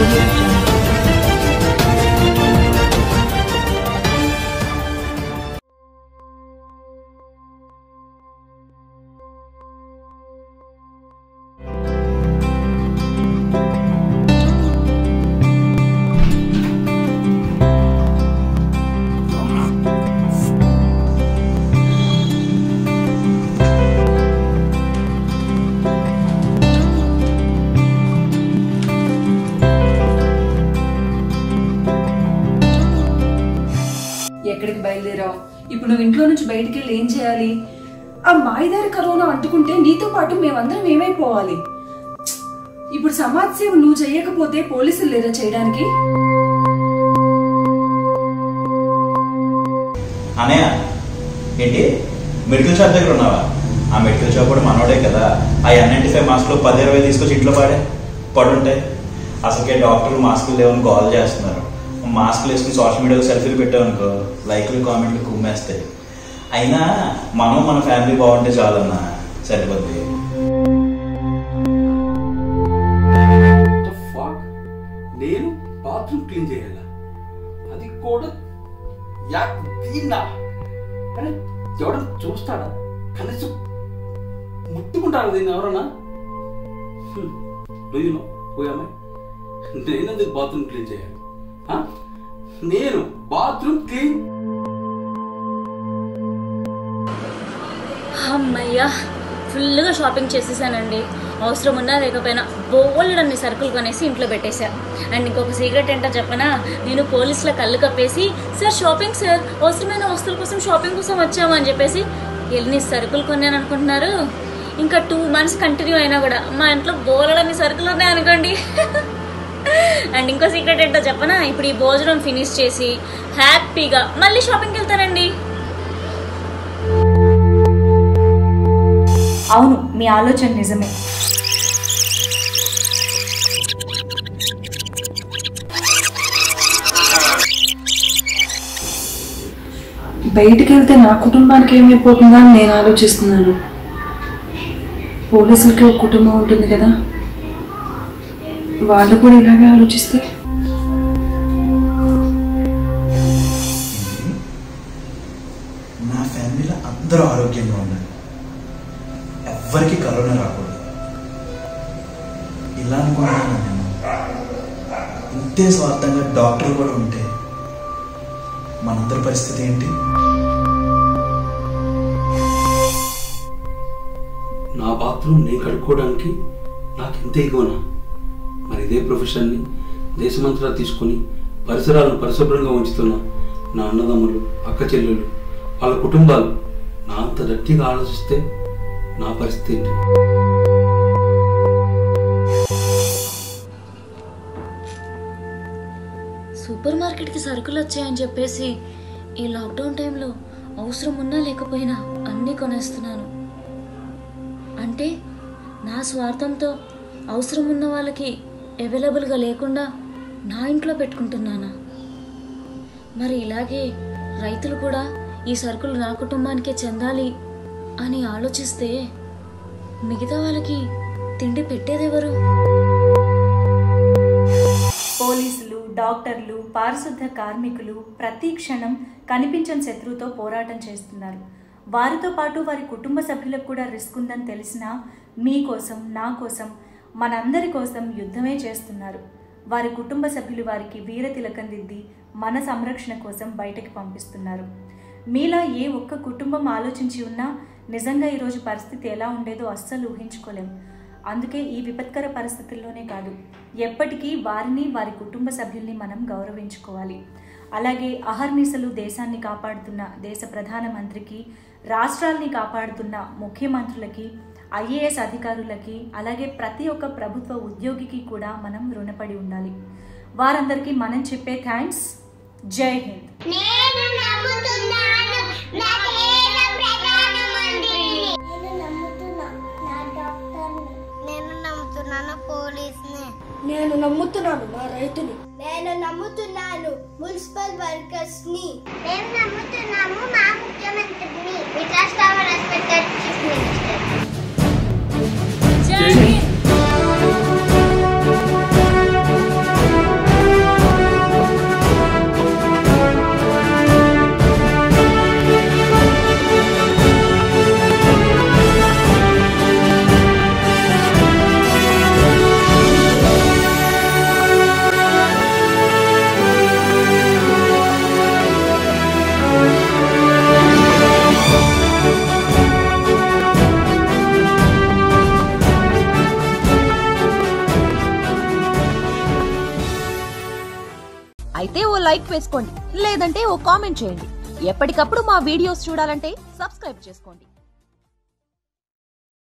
ఎక్కడికి బయలుదేరావు ఇప్పుడు నువ్వు ఇంట్లో నుంచి బయటికి వెళ్ళి ఏం చేయాలి ఆ మాయదారి కరోనా అంటుకుంటే నీతో పాటు మేమందరం ఏమైపోవాలి ఇప్పుడు సమాజ్ సేవ నువ్వు చేయకపోతే పోలీసులు లేదా చేయడానికి అనయ్య ఏంటి మెడికల్ షాప్ దగ్గర ఉన్నావా ఆ మెడికల్ షాప్ కూడా మనోడే కదా ఆ ఎన్ నైన్టీ ఫైవ్ మాస్క్లు పది ఇరవై తీసుకొచ్చి ఇంట్లో పాడే పడుంటాయి అసలుకే డాక్టర్లు మాస్కులు లేవని కాల్ చేస్తున్నారు మాస్కులు వేసుకుని సోషల్ మీడియాలో సెల్ఫీలు పెట్టామనుకో లైక్లు కామెంట్లు కుమ్మేస్తాయి అయినా మనం మన ఫ్యామిలీ బాగుంటే చాలన్నా సరిపోద్ది ఫాక్ నేను బాత్రూమ్ క్లీన్ చేయాలా అది కూడా యా దీన్నా అరే ఎవడన్నా చూస్తాడా కనీసం ముట్టుకుంటారా దీన్ని ఎవరన్నా డూ నో పోయామా నేను ఎందుకు బాత్రూమ్ క్లీన్ చేయాలి ఆ? నేను బాత్రూమ్ క్లీన్ అమ్మయ్యా ఫుల్గా షాపింగ్ చేసేసానండి అవసరం ఉన్నా లేకపోయినా బోల్డ్ అన్ని సరుకులు కొనేసి ఇంట్లో పెట్టేశా అండ్ ఇంకొక సీక్రెట్ ఏంటో చెప్పనా నేను పోలీసుల కళ్ళు కప్పేసి సార్ షాపింగ్ సార్ అవసరమైన వస్తువుల కోసం షాపింగ్ కోసం వచ్చాము అని చెప్పేసి ఎన్ని సరుకులు కొన్నాను అనుకుంటున్నారు ఇంకా టూ మంత్స్ కంటిన్యూ అయినా కూడా మా ఇంట్లో బోలెడన్ని సరుకులు ఉన్నాయి అనుకోండి అండ్ ఇంకో సీక్రెట్ ఏంటో చెప్పనా ఇప్పుడు ఈ భోజనం ఫినిష్ చేసి హ్యాపీగా మళ్ళీ షాపింగ్కి వెళ్తానండి అవును మీ ఆలోచన నిజమే బయటికి వెళ్తే నా కుటుంబానికి ఏమైపోతుందా అని నేను ఆలోచిస్తున్నాను పోలీసులకి ఒక కుటుంబం ఉంటుంది కదా వాళ్ళు కూడా ఇలాగే ఆలోచిస్తే నా ఫ్యామిలీలో అందరూ ఆరోగ్యంగా ఉన్నారు ఎవ్వరికి కరోనా రాకూడదు ఇలా అనుకున్నాను నేను ఇంతే స్వార్థంగా డాక్టర్ కూడా ఉంటే మనందరి పరిస్థితి ఏంటి నా బాత్రూమ్ నేను కడుక్కోవడానికి నాకు ఇంత ఇగోనా మరి ఇదే ప్రొఫెషన్ని దేశమంతటా తీసుకొని పరిసరాలను పరిశుభ్రంగా ఉంచుతున్న నా అన్నదమ్ములు అక్క చెల్లెలు వాళ్ళ కుటుంబాలు నా అంత గట్టిగా ఆలోచిస్తే నా పరిస్థితి ఏంటి సూపర్ మార్కెట్కి సరుకులు వచ్చాయని చెప్పేసి ఈ లాక్డౌన్ టైంలో అవసరం ఉన్నా లేకపోయినా అన్నీ కొనేస్తున్నాను అంటే నా స్వార్థంతో అవసరం ఉన్న వాళ్ళకి అవైలబుల్గా లేకుండా నా ఇంట్లో పెట్టుకుంటున్నానా మరి ఇలాగే రైతులు కూడా ఈ సరుకులు నా కుటుంబానికే చెందాలి అని ఆలోచిస్తే మిగతా వాళ్ళకి తిండి పెట్టేదెవరు పోలీసులు డాక్టర్లు పారిశుద్ధ కార్మికులు ప్రతి క్షణం కనిపించని శత్రువుతో పోరాటం చేస్తున్నారు వారితో పాటు వారి కుటుంబ సభ్యులకు కూడా రిస్క్ ఉందని తెలిసినా మీకోసం నా కోసం మనందరి కోసం యుద్ధమే చేస్తున్నారు వారి కుటుంబ సభ్యులు వారికి వీర తిలకం దిద్ది మన సంరక్షణ కోసం బయటకి పంపిస్తున్నారు మీలా ఏ ఒక్క కుటుంబం ఆలోచించి ఉన్నా నిజంగా ఈరోజు పరిస్థితి ఎలా ఉండేదో అస్సలు ఊహించుకోలేం అందుకే ఈ విపత్కర పరిస్థితుల్లోనే కాదు ఎప్పటికీ వారిని వారి కుటుంబ సభ్యుల్ని మనం గౌరవించుకోవాలి అలాగే అహర్నిశలు దేశాన్ని కాపాడుతున్న దేశ ప్రధానమంత్రికి రాష్ట్రాల్ని కాపాడుతున్న ముఖ్యమంత్రులకి ఐఏఎస్ అధికారులకి అలాగే ప్రతి ఒక్క ప్రభుత్వ ఉద్యోగికి కూడా మనం రుణపడి ఉండాలి వారందరికీ మనం చెప్పే థ్యాంక్స్ జై హింద్ నేను నమ్ముతున్నాను నా దేశ ప్రధానమంత్రిని నేను నమ్ముతున్నా నా డాక్టర్ని నేను నమ్ముతున్నాను పోలీస్ని నేను నమ్ముతున్నాను నా రైతుని నేను నమ్ముతున్నాను మున్సిపల్ వర్కర్స్ ని నేను నమ్ముతున్నాము మా ముఖ్యమంత్రిని Vikas Rao respected chief minister జై హింద్ అయితే ఓ లైక్ వేసుకోండి లేదంటే ఓ కామెంట్ చేయండి ఎప్పటికప్పుడు మా వీడియోస్ చూడాలంటే సబ్స్క్రైబ్ చేసుకోండి